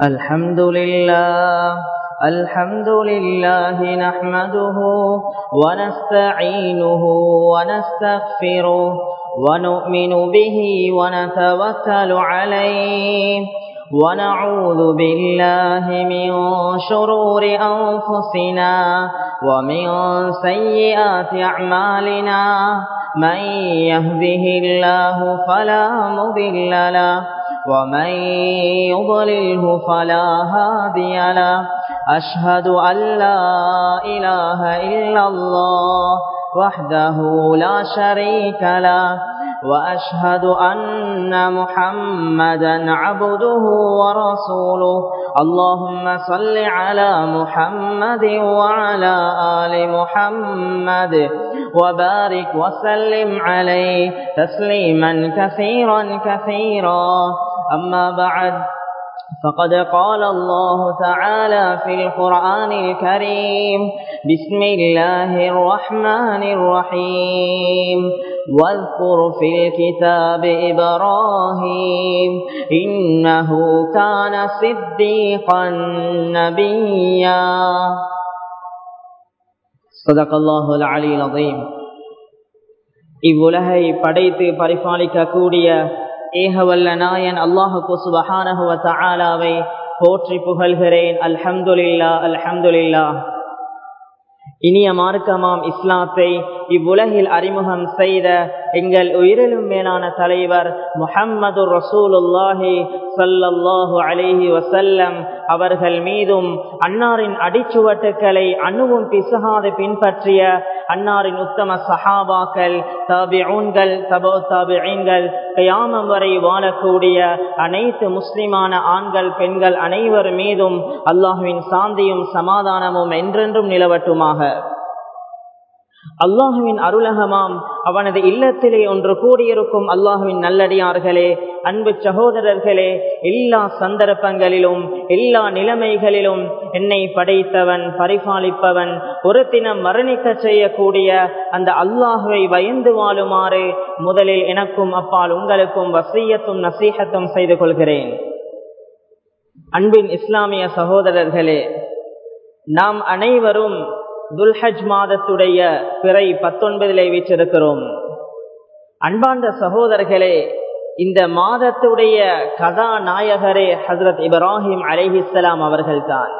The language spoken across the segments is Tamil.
الحمد لله الحمد لله نحمده ونستعينه ونستغفره ونؤمن به ونتوكل عليه ونعوذ بالله من شرور أنفسنا ومن سيئات أعمالنا من يهده الله فلا مضل له ومن يضلله فلا هادي له أشهد أن لا إله إلا الله وحده لا شريك له وأشهد أن محمدا عبده ورسوله اللهم صل على محمد وعلى آل محمد وبارك وسلم عليه تسليما كثيرا كثيرا أما بعد فقد قال الله تعالى في القرآن الكريم بسم الله الرحمن الرحيم واذكر في الكتاب إبراهيم إنه كان صديقا نبيا صدق الله العلي العظيم இவ்வுலகை படைத்து பரிபாலிக்கக்கூடிய ஏகவல்ல நாயன் அல்லாஹுக்கு சுபஹானஹுவ தஆலாவை போற்றி புகழ்கிறேன் அல்ஹம்துலில்லா அல்ஹம்துலில்லா இனிய மார்க்கமாம் இஸ்லாத்தை இவ்வுலகில் அறிமுகம் செய்த எங்கள் உயிரிலும் மேலான தலைவர் முஹம்மது ரசூலுல்லாஹி சல்லல்லாஹு அலைஹி வசல்லம் அவர்கள் மீதும் அன்னாரின் அடிச்சுவட்டுக்களை அணுவும் பிசகாது பின்பற்றிய அன்னாரின் உத்தம சஹாபாக்கள் தாபிஊன்கள் தபோ தாபிகள் கயாமம் வரை வாழக்கூடிய அனைத்து முஸ்லிமான ஆண்கள் பெண்கள் அனைவர் மீதும் அல்லாஹுவின் சாந்தியும் சமாதானமும் என்றென்றும் நிலவட்டுமாக அல்லாஹுவின் அருளகமாம் அவனது இல்லத்திலே ஒன்று கூடியிருக்கும் அல்லாஹுவின் நல்லடியார்களே அன்பு சகோதரர்களே எல்லா சந்தர்ப்பங்களிலும் எல்லா நிலைமைகளிலும் என்னை படைத்தவன் பரிபாலிப்பவன் ஒரு தினம் மரணிக்க செய்யக்கூடிய அந்த அல்லாஹுவை பயந்து வாழுமாறு முதலில் எனக்கும் அப்பால் உங்களுக்கும் வசியத்தும் நசீகத்தும் செய்து கொள்கிறேன் அன்பின் இஸ்லாமிய சகோதரர்களே நாம் அனைவரும் துல்ஹஜ் மாதத்துடைய பிறை பத்தொன்பதிலே வீற்றிருக்கிறோம் அன்பார்ந்த சகோதரர்களே இந்த மாதத்துடைய கதாநாயகரே ஹசரத் இப்ராஹிம் அலைஹிஸ்லாம் அவர்கள்தான்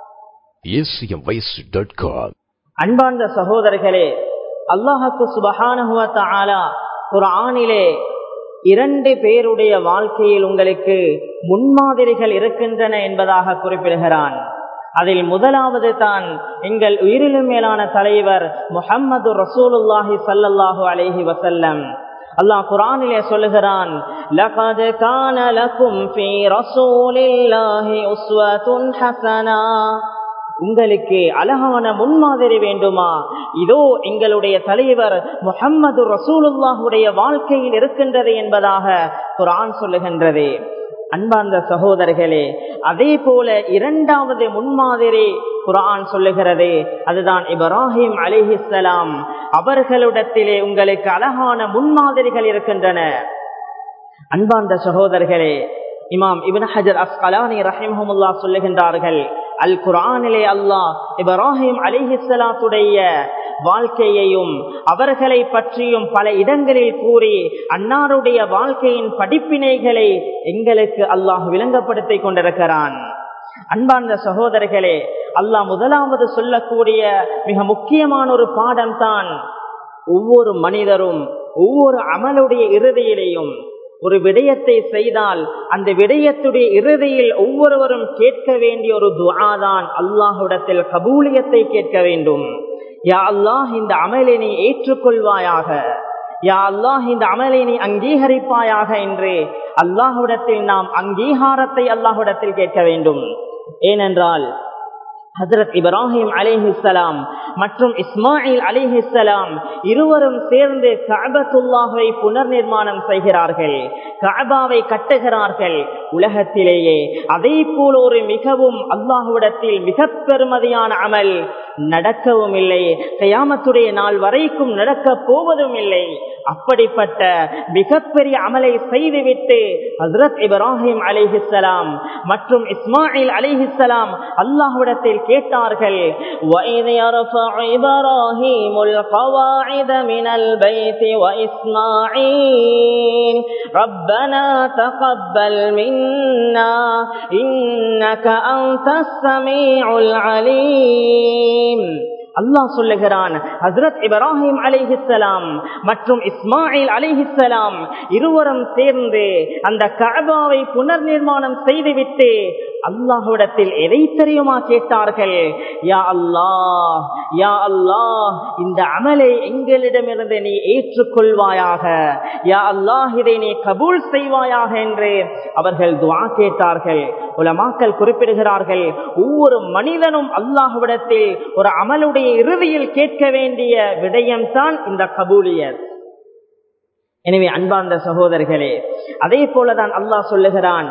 அன்பார்ந்த சகோதரர்களே அல்லாஹுக்கு சுபஹானுவ ஆலா குரானிலே இரண்டு பேருடைய வாழ்க்கையில் உங்களுக்கு முன்மாதிரிகள் இருக்கின்றன என்பதாக குறிப்பிடுகிறான் அதில் முதலாவது தான் எங்கள் உயிரிலும் மேலான தலைவர் முஹம்மது ரசூலுல்லாஹி சல்லல்லாஹு அலைஹி வசல்லம் அல்லாஹ் குரானிலே சொல்லுகிறான் லகத் கான லகும் ஃபீ ரசூலில்லாஹி உஸ்வத்துன் ஹஸனா உங்களுக்கு அழகான முன்மாதிரி வேண்டுமா இதோ எங்களுடைய தலைவர் முஹம்மது ரசூலுல்லாஹுடைய வாழ்க்கையில் இருக்கின்றது என்பதாக குரான் சொல்லுகின்றது அன்பார்ந்த சகோதரர்களே அதே போல இரண்டாவது முன்மாதிரி குரான் சொல்லுகிறது அதுதான் இப்ராஹிம் அலிஹிஸ்லாம் அவர்களிடத்திலே உங்களுக்கு அழகான முன்மாதிரிகள் இருக்கின்றன அன்பார்ந்த சகோதரர்களே இமாம் இபின் ஹஜர் அஸ்கலானி ரஹிமஹமுல்லா சொல்லுகின்றார்கள் அல் குரானிலே அல்லாஹ் இப்ராஹிம் அலிஹிஸ்லாத்துடைய வாழ்க்கையையும் அவர்களை பற்றியும் பல இடங்களில் கூறி அன்னாருடைய வாழ்க்கையின் படிப்பினைகளை எங்களுக்கு அல்லாஹ் விளங்கப்படுத்தி கொண்டிருக்கிறான் அன்பார்ந்த சகோதரர்களே அல்லாஹ் முதலாவது சொல்லக்கூடிய மிக முக்கியமான ஒரு பாடம் தான் ஒவ்வொரு மனிதரும் ஒவ்வொரு அமலுடைய இறுதியிலேயும் ஒரு விடயத்தை செய்தால் அந்த விடயத்துடைய இறுதியில் ஒவ்வொருவரும் கேட்க வேண்டிய ஒரு துவாதான் அல்லாஹுடத்தில் கபூலியத்தை கேட்க வேண்டும் யா அல்லாஹ் இந்த அமலை நீ ஏற்றுக்கொள்வாயாக யா அல்லாஹ் இந்த அமலை நீ அங்கீகரிப்பாயாக என்று அல்லாஹுடத்தில் நாம் அங்கீகாரத்தை அல்லாஹுடத்தில் கேட்க வேண்டும் ஏனென்றால் ஹசரத் இப்ராஹிம் அலிஹிஸ்லாம் மற்றும் இஸ்மாயில் அலிஹிஸ்லாம் இருவரும் சேர்ந்து கஅபத்துல்லாஹை புனர் நிர்மாணம் செய்கிறார்கள் கஅபாவை கட்டுகிறார்கள் உலகத்திலேயே அதே போல ஒரு மிகவும் அல்லாஹுவிடத்தில் மிக பெருமதியான அமல் நடக்கவும் இல்லை கயாமத்துடைய நாள் வரைக்கும் நடக்க போவதும் இல்லை அப்படிப்பட்ட மிகப்பெரிய அமலை செய்துவிட்டு ஹசரத் இப்ராஹிம் அலிஹிசலாம் மற்றும் இஸ்மாயில் அலிஹிசலாம் அல்லாஹ்விடத்தில் கேட்டார்கள் وَإِذْ يَرْفَعُ إِبْرَاهِيمُ الْقَوَاعِدَ مِنَ الْبَيْتِ وَإِسْمَاعِيلُ رَبَّنَا تَقَبَّلْ مِنَّا إِنَّكَ أَنْتَ السَّمِيعُ الْعَلِيمُ அல்லாஹ் சொல்லுகிறான் ஹசரத் இப்ராஹிம் அலிஹிசலாம் மற்றும் இஸ்மாயில் அலிஹிசலாம் இருவரும் சேர்ந்து அந்த கபாவை புனர் நிர்மாணம் செய்துவிட்டு அல்லாஹுடத்தில் எதை தெரியுமா கேட்டார்கள் யா அல்லாஹ் யா அல்லாஹ் இந்த அமலை எங்களிடமிருந்து நீ ஏற்றுக்கொள்வாயாக யா அல்லாஹ் இதை நீ கபூல் செய்வாயாக என்று அவர்கள் துவா கேட்டார்கள் உலமாக்கள் குறிப்பிடுகிறார்கள் ஒவ்வொரு மனிதனும் அல்லாஹுவிடத்தில் ஒரு அமலுடைய இறுதியில் கேட்க வேண்டிய விடயம்தான் இந்த கபூலியர் எனவே அன்பார்ந்த சகோதரர்களே அதே போலதான் அல்லாஹ் சொல்லுகிறான்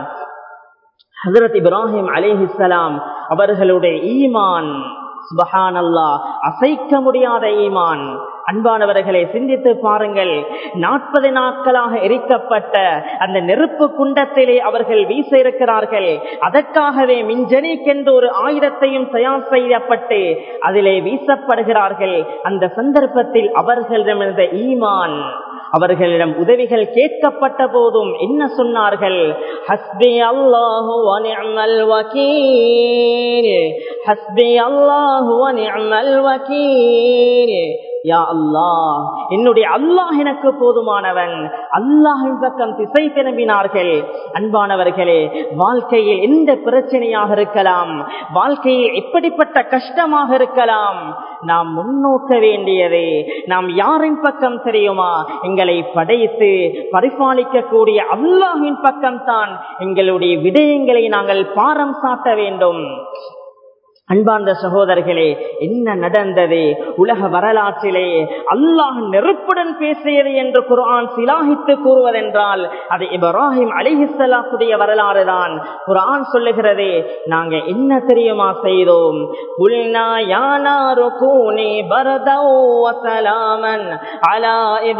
ஹசரத் இப்ராஹிம் அலிஹிசலாம் அவர்களுடைய ஈமான் சுபஹான் அல்லா அசைக்க முடியாத ஈமான் அன்பானவர்களை சிந்தித்து பாருங்கள் நாற்பது நாட்களாக எரிக்கப்பட்ட அந்த நெருப்பு குண்டத்திலே அவர்கள் வீச இருக்கிறார்கள் அதற்காகவே மிஞ்சனிக்கென்று ஒரு ஆயுதத்தையும் தயார் செய்யப்பட்டு அதிலே வீசப்படுகிறார்கள் அந்த சந்தர்ப்பத்தில் அவர்களிடமிருந்த ஈமான் அவர்களிடம் உதவிகள் கேட்கப்பட்ட போதும் என்ன சொன்னார்கள் ஹஸ்பி அல்லாஹு வனிஅமல் வக்கீல் ஹஸ்பி அல்லாஹு வனிஅமல் வக்கீல் யா அல்லாஹ் என்னுடைய அல்லாஹ் எனக்கு போதுமானவன் அல்லாஹின் பக்கம் திசை திரும்பினார்கள் அன்பானவர்களே வாழ்க்கையில் எந்த பிரச்சனையாக இருக்கலாம் வாழ்க்கையில் எப்படிப்பட்ட கஷ்டமாக இருக்கலாம் நாம் முன்னோக்க வேண்டியது நாம் யாரின் பக்கம் தெரியுமா எங்களை படைத்து பரிபாலிக்கக்கூடிய அல்லாஹின் பக்கம் தான் எங்களுடைய விடயங்களை நாங்கள் பாரம் சாட்ட வேண்டும் அன்பார்ந்த சகோதரர்களே என்ன நடந்தது உலக வரலாற்றிலே அல்லாஹ் நெருப்புடன் பேசியது என்று குர்ஆன் சிலாகித்து கூறுவதென்றால் அது இப்ராஹிம் அலிஹிஸ்லாத்துடைய வரலாறு தான் குர்ஆன் சொல்லுகிறது நாங்க என்ன தெரியுமா செய்தோம் குல்னா யானாரு கூனி பரதௌ வசலாமன் அலா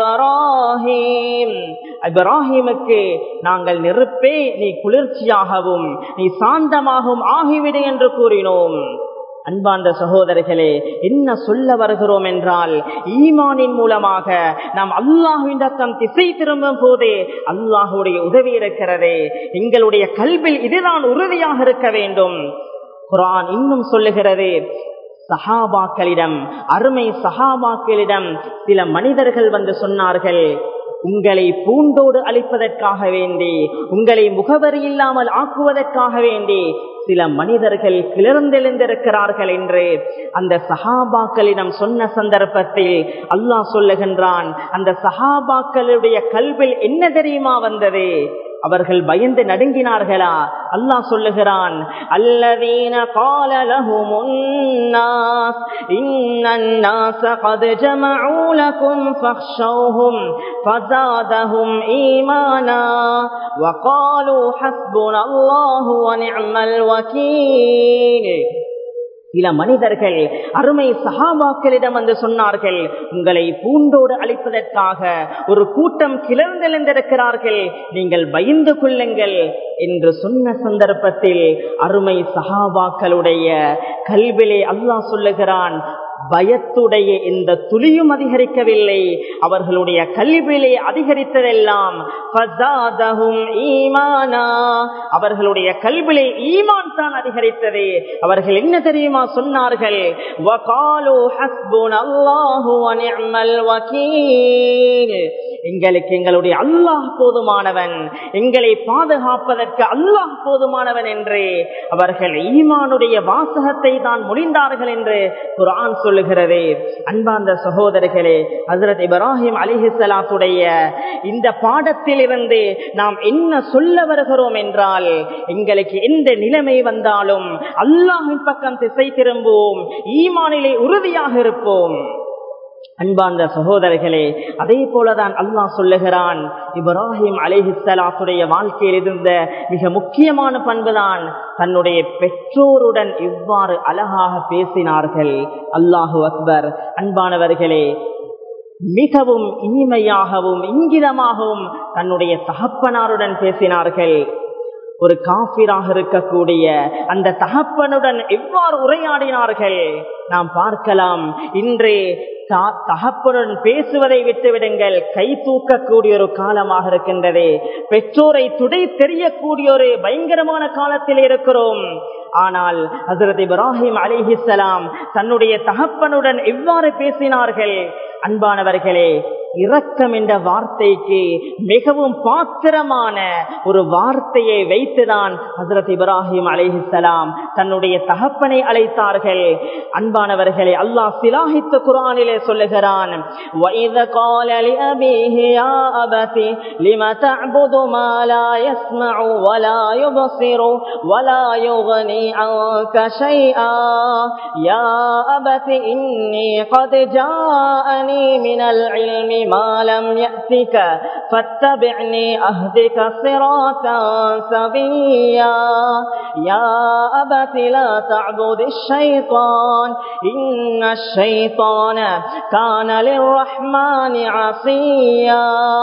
இப்ராஹிம் இப்ராஹிமுக்கு நாங்கள் நெருப்பே நீ குளிர்ச்சியாகவும் நீ சாந்தமாகவும் ஆகிவிடு என்று கூறினோம் அன்பார்ந்த சகோதரர்களே என்ன சொல்ல வருகிறோம் என்றால் ஈமானின் மூலமாக நாம் அல்லாஹுவின் பக்கம் திசை திரும்பும் போதே அல்லாஹுடைய உதவி இருக்கிறது எங்களுடைய கல்வில் இதுதான் உறுதியாக இருக்க வேண்டும் குரான் இன்னும் சொல்லுகிறது சஹாபாக்களிடம் அருமை சஹாபாக்களிடம் சில மனிதர்கள் வந்து சொன்னார்கள் உங்களை பூண்டோடு அழிப்பதற்காக வேண்டி உங்களை முகவரி இல்லாமல் ஆக்குவதற்காக வேண்டி சில மனிதர்கள் கிளர்ந்தெழுந்திருக்கிறார்கள் என்று அந்த சஹாபாக்களிடம் சொன்ன சந்தர்ப்பத்தில் அல்லாஹ் சொல்லுகின்றான் அந்த சஹாபாக்களுடைய கல்வில் என்ன தெரியுமா வந்தது அவர்கள் பயந்து நடுங்கினார்களா அல்லாஹ் சொல்லுகிறான் அல்லதீன قال لهم الناس ان الناس قد جمعوا لكم فاخشوهم فزادهم ايمانا وقالوا حسبنا الله ونعم الوكيل சில மனிதர்கள் அருமை சகாபாக்களிடம் வந்து சொன்னார்கள் உங்களை பூண்டோடு அழிப்பதற்காக ஒரு கூட்டம் கிளர்ந்தெழுந்திருக்கிறார்கள் நீங்கள் பயந்து கொள்ளுங்கள் என்று சொன்ன சந்தர்ப்பத்தில் அருமை சகாபாக்களுடைய கல்விலே அல்லாஹ் சொல்லுகிறான் பயத்துடைய இந்த துளியும் அதிகரிக்கவில்லை அவர்களுடைய கல்வியிலே அதிகரித்ததெல்லாம் அவர்களுடைய கல்விலே ஈமான் தான் அதிகரித்தது அவர்கள் என்ன தெரியுமா சொன்னார்கள் எங்களுக்கு எங்களுடைய அல்லாஹ் போதுமானவன் எங்களை பாதுகாப்பதற்கு அல்லாஹ் போதுமானவன் என்று அவர்கள் ஈமானுடைய வாசகத்தை தான் முடிந்தார்கள் என்று குரான் சொல்லுகிறது அன்பார்ந்த சகோதரர்களே ஹசரத் இப்ராஹிம் அலிஹிசலாத்துடைய இந்த பாடத்தில் இருந்து நாம் என்ன சொல்ல வருகிறோம் என்றால் எங்களுக்கு எந்த நிலைமை வந்தாலும் அல்லாஹின் பக்கம் திசை திரும்புவோம் ஈமானிலே உறுதியாக இருப்போம் அன்பார்ந்த சகோதரர்களே அதே போலதான் அல்லாஹ் சொல்லுகிறான் இப்ராஹிம் அலிஹிஸ்லாத்துடைய வாழ்க்கையில் இருந்த மிக முக்கியமான பண்புதான் தன்னுடைய பெற்றோருடன் இவ்வாறு அழகாக பேசினார்கள் அல்லாஹு அக்பர் அன்பானவர்களே மிகவும் இனிமையாகவும் இங்கிதமாகவும் தன்னுடைய தகப்பனாருடன் பேசினார்கள் ஒரு காபிராக இருக்கக்கூடிய அந்த தகப்பனுடன் எவ்வாறு உரையாடினார்கள் நாம் பார்க்கலாம் இன்று தகப்பனுடன் பேசுவதை விட்டுவிடுங்கள் கை தூக்கக்கூடிய ஒரு காலமாக இருக்கின்றது பெற்றோரை துடை தெரியக்கூடிய ஒரு பயங்கரமான காலத்தில் இருக்கிறோம் ஆனால் ஹசரத் இப்ராஹிம் அலிஹிசலாம் தன்னுடைய தகப்பனுடன் எவ்வாறு பேசினார்கள் அன்பானவர்களே இரக்கம் என்ற வார்த்தைக்கு மிகவும் பாத்திரமான ஒரு வார்த்தையை வைத்துதான் ஹசரத் இப்ராஹிம் அலிஹிசலாம் தன்னுடைய தகப்பனை அழைத்தார்கள் அன்பானவர்களே அல்லாஹ் சிலாஹித்த குரானிலே சொல்லுகிறான் وَإِذَ قَالَ لِأَبِيهِ يَا أَبَتِ لِمَ تَعْبُدُ مَا لَا يَسْمَعُ وَلَا يُبْصِرُ وَلَا يُغْنِي عَنكَ شَيْئًا يَا أَبَتِ إِنِّي قَدْ جَاءَنِي مِنَ الْعِلْمِ ما لم يأتك فاتبعني أهدك صراطا سبيا يا أبت لا تعبد الشيطان إن الشيطان كان للرحمن عصيا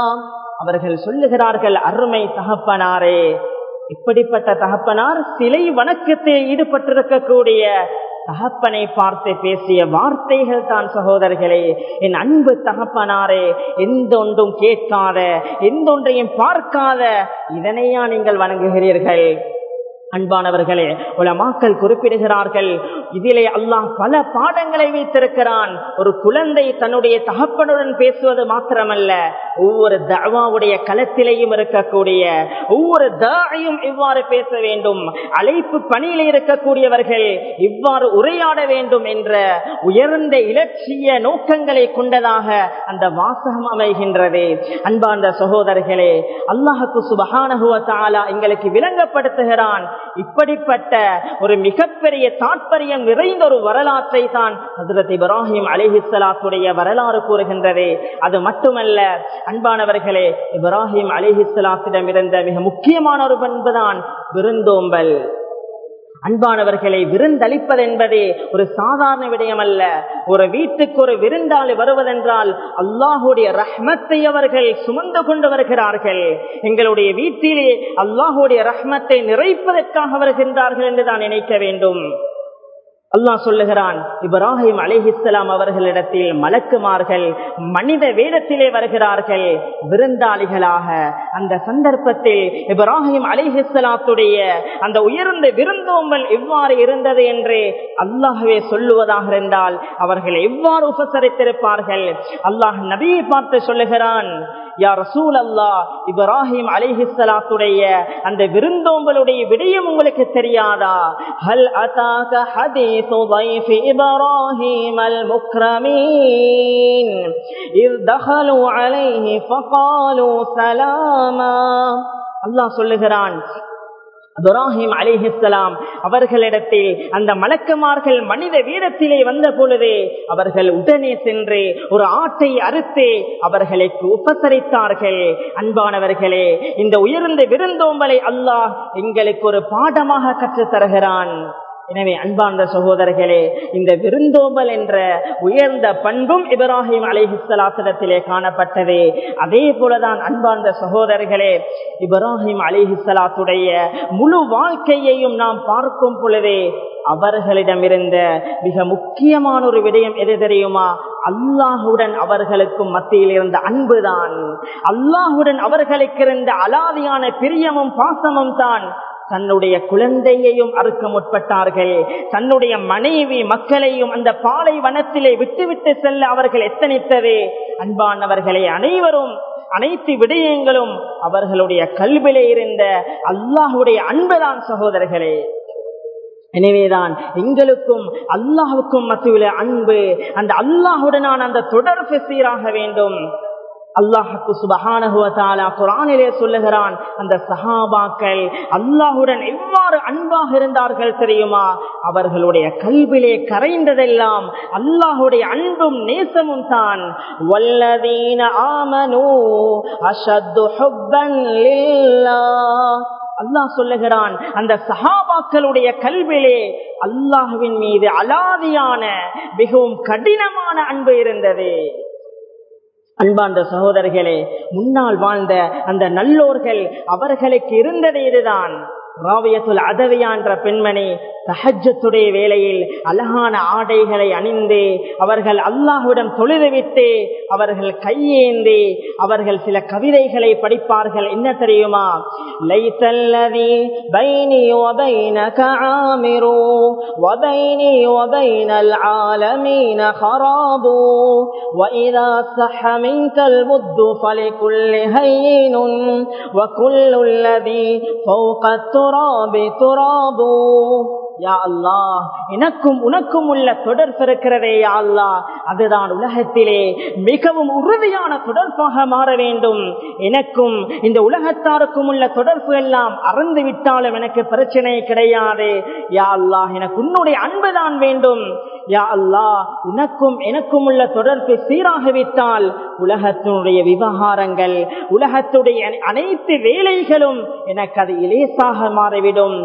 அவர்கள் சொல்லுகிறார்கள் அருமை தகப்பனாரே இப்படிப்பட்ட தகப்பனார் சிலை வணக்கத்தில் ஈடுபட்டிருக்கக்கூடிய தகப்பனை பார்த்து பேசிய வார்த்தைகள் தான் சகோதரர்களே என் அன்பு தகப்பனாரே எந்த ஒன்றும் கேட்காத எந்த ஒன்றையும் பார்க்காத இதனையா நீங்கள் வணங்குகிறீர்கள் அன்பானவர்களே உலமாக்கள் குறிப்பிடுகிறார்கள் இதிலே அல்லாஹ் பல பாடங்களை வைத்திருக்கிறான் ஒரு குழந்தை தன்னுடைய தகப்பனுடன் பேசுவது மாத்திரமல்ல ஒவ்வொரு தவாவுடைய களத்திலேயும் இருக்கக்கூடிய ஒவ்வொரு தாயும் இவ்வாறு பேச வேண்டும் அழைப்பு பணியில் இருக்கக்கூடியவர்கள் இவ்வாறு உரையாட வேண்டும் என்ற உயர்ந்த இலட்சிய நோக்கங்களை கொண்டதாக அந்த வாசகம் அமைகின்றது அன்பார்ந்த சகோதரர்களே அல்லாஹுக்கு சுபகானகுவ தாலா எங்களுக்கு விளங்கப்படுத்துகிறான் இப்படிப்பட்ட ஒரு மிகப்பெரிய தாற்பயம் நிறைந்த ஒரு வரலாற்றை தான் ஹசரத் இப்ராஹிம் அலிஹிஸ்லாத்துடைய வரலாறு கூறுகின்றது அது மட்டுமல்ல அன்பானவர்களே இப்ராஹிம் அலிஹிஸ்லாத்திடம் இருந்த மிக முக்கியமான ஒரு பண்புதான் விருந்தோம்பல் அன்பானவர்களை விருந்தளிப்பது என்பதே ஒரு சாதாரண விடயம் அல்ல ஒரு வீட்டுக்கு ஒரு விருந்தாளி வருவதென்றால் அல்லாஹுடைய ரஹ்மத்தை அவர்கள் சுமந்து கொண்டு வருகிறார்கள் எங்களுடைய வீட்டிலே அல்லாஹுடைய ரஹ்மத்தை நிறைப்பதற்காக வருகின்றார்கள் என்று தான் நினைக்க வேண்டும் அல்லாஹ் சொல்லுகிறான் இப்ராஹிம் அலிஹிஸ்லாம் அவர்களிடத்தில் மலக்குமார்கள் மனித வேடத்திலே வருகிறார்கள் விருந்தாளிகளாக அந்த சந்தர்ப்பத்தில் இப்ராஹிம் அலிஹிஸ்லாத்துடைய அந்த உயர்ந்த விருந்தோம்பல் எவ்வாறு இருந்தது என்று அல்லாஹவே சொல்லுவதாக இருந்தால் அவர்கள் எவ்வாறு உபசரித்திருப்பார்கள் அல்லாஹ் நபியை பார்த்து சொல்லுகிறான் யா ரசூல் அல்லா இப்ராஹிம் அலிஹிஸ்லாத்துடைய அந்த விருந்தோம்பலுடைய விடயம் உங்களுக்கு தெரியாதா ஹல் அதாக ஹதீஸ் ضيف إبراهيم المكرمين إذ دخلوا عليه فقالوا سلاما அல்லாஹ் சொல்லுகிறான் இப்ராஹிம் அலிஹிஸ்லாம் அவர்களிடத்தில் அந்த மலக்குமார்கள் மனித வீரத்திலே வந்த பொழுது அவர்கள் உடனே சென்று ஒரு ஆட்டை அறுத்து அவர்களுக்கு உபசரித்தார்கள் அன்பானவர்களே இந்த உயர்ந்த விருந்தோம்பலை அல்லாஹ் எங்களுக்கு ஒரு பாடமாக கற்றுத் தருகிறான் எனவே அன்பார்ந்த சகோதரர்களே இந்த விருந்தோம்பல் என்ற உயர்ந்த பண்பும் இப்ராஹிம் அலிஹிஸ்லாத்திடத்திலே காணப்பட்டது அதே போலதான் அன்பார்ந்த சகோதரர்களே இப்ராஹிம் அலிஹிஸ்லாத்துடைய முழு வாழ்க்கையையும் நாம் பார்க்கும் பொழுதே அவர்களிடமிருந்த மிக முக்கியமான ஒரு விடயம் எது தெரியுமா அல்லாஹுடன் அவர்களுக்கும் மத்தியில் இருந்த அன்புதான் அல்லாஹுடன் அவர்களுக்கு இருந்த அலாதியான பிரியமும் பாசமும் தான் தன்னுடைய குழந்தையையும் அறுக்க முற்பட்டார்கள் தன்னுடைய மனைவி மக்களையும் அந்த பாலை வனத்திலே விட்டுவிட்டு செல்ல அவர்கள் எத்தனித்தது அன்பானவர்களே அனைவரும் அனைத்து விடயங்களும் அவர்களுடைய கல்விலே இருந்த அல்லாஹுடைய அன்புதான் சகோதரர்களே எனவேதான் எங்களுக்கும் அல்லாஹுக்கும் மத்தியில அன்பு அந்த அல்லாஹுடனான அந்த தொடர்பு சீராக வேண்டும் அல்லாஹுக்கு சுபகானகுவத்தாலா குரானிலே சொல்லுகிறான் அந்த சஹாபாக்கள் அல்லாஹுடன் எவ்வாறு அன்பாக இருந்தார்கள் தெரியுமா அவர்களுடைய கல்விலே கரைந்ததெல்லாம் அல்லாஹுடைய அன்பும் நேசமும் தான் வல்லதீன ஆமனு அஷத்து ஹுப்பன் லில்லாஹ் அல்லாஹ் சொல்லுகிறான் அந்த சஹாபாக்களுடைய கல்விலே அல்லாஹுவின் மீது அலாதியான மிகவும் கடினமான அன்பு இருந்தது அன்பார்ந்த சகோதரர்களே முன்னால் வாழ்ந்த அந்த நல்லோர்கள் அவர்களுக்கு இருந்தது இதுதான் ராவியத்துல் அதவியா என்ற பெண்மணி தஹஜத்துடைய வேளையில் அழகான ஆடைகளை அணிந்து அவர்கள் அல்லாஹுவிடம் தொழுதுவிட்டு அவர்கள் கையேந்தி அவர்கள் சில கவிதைகளை படிப்பார்கள் என்ன தெரியுமா லைத்தல்லதி பைனி وبينك عامر وبيني وبين العالمين خراب وإذا صح منك المد فلكل هين وكل الذي فوق التراب تراب யா அல்லா எனக்கும் உனக்கும் உள்ள தொடர்பு இருக்கிறதே யா அல்லா அதுதான் உலகத்திலே மிகவும் உறுதியான தொடர்பாக மாற வேண்டும் எனக்கும் இந்த உலகத்தாருக்கும் உள்ள தொடர்பு எல்லாம் அறந்து விட்டாலும் எனக்கு பிரச்சனை கிடையாது யா அல்லா எனக்கு உன்னுடைய அன்புதான் வேண்டும் யா அல்லா உனக்கும் எனக்கும் உள்ள தொடர்பு சீராகிவிட்டால் உலகத்தினுடைய விவகாரங்கள் உலகத்துடைய அனைத்து வேலைகளும் எனக்கு அது இலேசாக மாறிவிடும்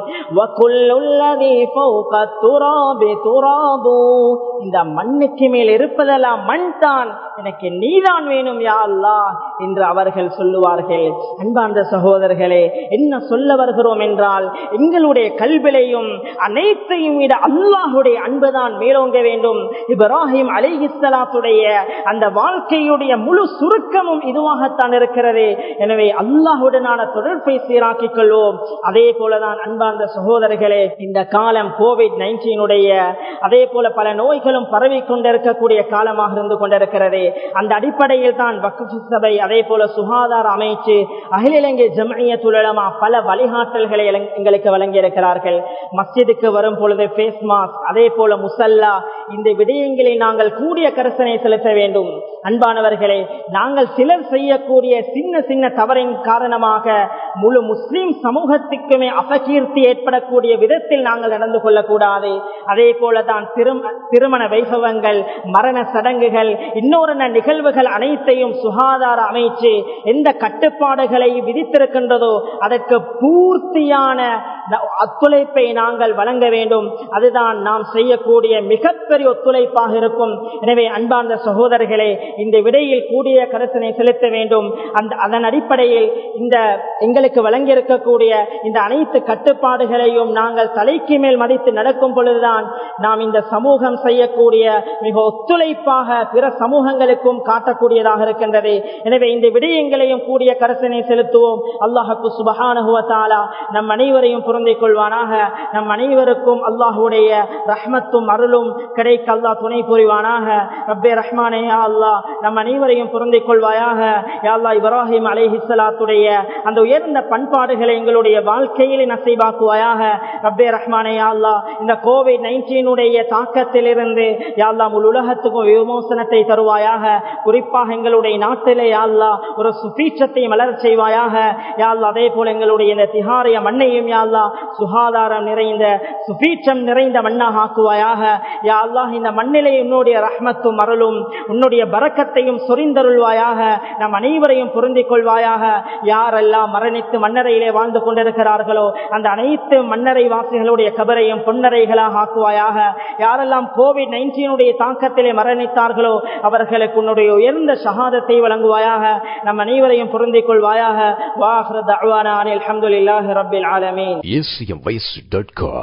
இந்த மண்ணுக்கு மேல் இருப்பதெல்லாம் மண் தான் எனக்கு நீதான் வேணும் யா அல்லா என்று அவர்கள் சொல்லுவார்கள் அன்பார்ந்த சகோதரர்களே என்ன சொல்ல வருகிறோம் என்றால் எங்களுடைய கல்விலையும் அனைத்தையும் விட அல்லாஹுடைய அன்புதான் மேலோங்க வேண்டும் இப்ராஹிம் அலிஹிஸ்லாத்துடைய அந்த வாழ்க்கையுடைய முழு சுருக்கமும் இதுவாகத்தான் இருக்கிறது எனவே அல்லாஹுடனான தொடர்பை சீராக்கிக் கொள்வோம் அதே போலதான் அன்பார்ந்த சகோதரர்களே இந்த காலம் கோவிட் நைன்டீனுடைய அதே போல பல நோய்களும் பரவி கொண்டிருக்கக்கூடிய காலமாக இருந்து கொண்டிருக்கிறது அந்த அடிப்படையில் தான் வக்குஃபு சபை அதே போல சுகாதார அமைச்சு அகில இலங்கை ஜமிய துலமா பல வழிகாட்டல்களை எங்களுக்கு வழங்கி இருக்கிறார்கள் மஸ்ஜிதுக்கு வரும் பொழுது ஃபேஸ் மாஸ்க் அதே போல முசல்லா இந்த விடயங்களை நாங்கள் கூடிய கரிசனை செலுத்த வேண்டும் அன்பானவர்களே நாங்கள் சிலர் செய்யக்கூடிய சின்ன சின்ன தவறின் காரணமாக முழு முஸ்லிம் சமூகத்துக்குமே அபகீர்த்தி ஏற்படக்கூடிய விதத்தில் நாங்கள் நடந்து கொள்ளக்கூடாது அதே போலதான் திருமண வைபவங்கள் மரண சடங்குகள் இன்னொரு நிகழ்வுகள் அனைத்தையும் சுகாதார அமைச்சு எந்த கட்டுப்பாடுகளை விதித்திருக்கின்றதோ அதற்கு பூர்த்தியான ஒத்துழைப்பை நாங்கள் வழங்க வேண்டும் அதுதான் நாம் செய்யக்கூடிய மிகப்பெரிய ஒத்துழைப்பாக இருக்கும் எனவே அன்பார்ந்த சகோதரர்களே இந்த விடையில் கூடிய கரசனை செலுத்த வேண்டும் அந்த அதன் அடிப்படையில் இந்த எங்களுக்கு வழங்கியிருக்கக்கூடிய இந்த அனைத்து கட்டுப்பாடுகளையும் நாங்கள் தலைக்கு மேல் மதித்து நடக்கும் பொழுதுதான் நாம் இந்த சமூகம் செய்யக்கூடிய மிக ஒத்துழைப்பாக பிற சமூகங்களுக்கும் காட்டக்கூடியதாக இருக்கின்றது எனவே இந்த விடயங்களையும் கூடிய கரசனை செலுத்துவோம் அல்லாஹு சுபஹானுவத்தாலா நம் அனைவரையும் பொருந்திக் கொள்வானாக நம் அனைவருக்கும் அல்லாஹுடைய ரஹ்மத்தும் அருளும் கிடைக்க அல்லாஹ் துணை புரிவானாக ரப்பே ரஹ்மானே அல்லா நம் அனைவரையும் பொருந்திக் கொள்வாயாக யாழ்லா இப்ராஹிம் அலிஹிஸ்லாத்துடைய அந்த உயர்ந்த பண்பாடுகளை எங்களுடைய வாழ்க்கையில் நசைவாக்குவாயாக ரப்பே ரஹ்மானே அல்லா இந்த கோவிட் நைன்டீனுடைய தாக்கத்திலிருந்து யாழ்லா முழு உலகத்துக்கும் விமோசனத்தை தருவாயாக குறிப்பாக எங்களுடைய நாட்டிலே யாழ்லா ஒரு சுபீட்சத்தை மலர் செய்வாயாக யாழ்லா அதே போல எங்களுடைய இந்த திகாரிய மண்ணையும் யாழ்லா சுகாதாரம் நிறைந்த சுபீட்சம் நிறைந்த மண்ணாக ஆக்குவாயாக யா அல்லாஹ் இந்த மண்ணிலே உன்னுடைய ரஹ்மத்தும் அருளும் உன்னுடைய பறக்கத்தையும் சொரிந்தருள்வாயாக நம் அனைவரையும் பொருந்திக் கொள்வாயாக யாரெல்லாம் மரணித்து மன்னரையிலே வாழ்ந்து கொண்டிருக்கிறார்களோ அந்த அனைத்து மன்னரை வாசிகளுடைய கபரையும் பொன்னரைகளாக ஆக்குவாயாக யாரெல்லாம் கோவிட் நைன்டீனுடைய தாக்கத்திலே மரணித்தார்களோ அவர்களுக்கு உன்னுடைய உயர்ந்த ஷஹாதத்தை வழங்குவாயாக நம் அனைவரையும் பொருந்திக் கொள்வாயாக வாஹ்ரத் அல்ஹம்துலில்லாஹி ரப்பில் ஆலமீன் acmvoice.com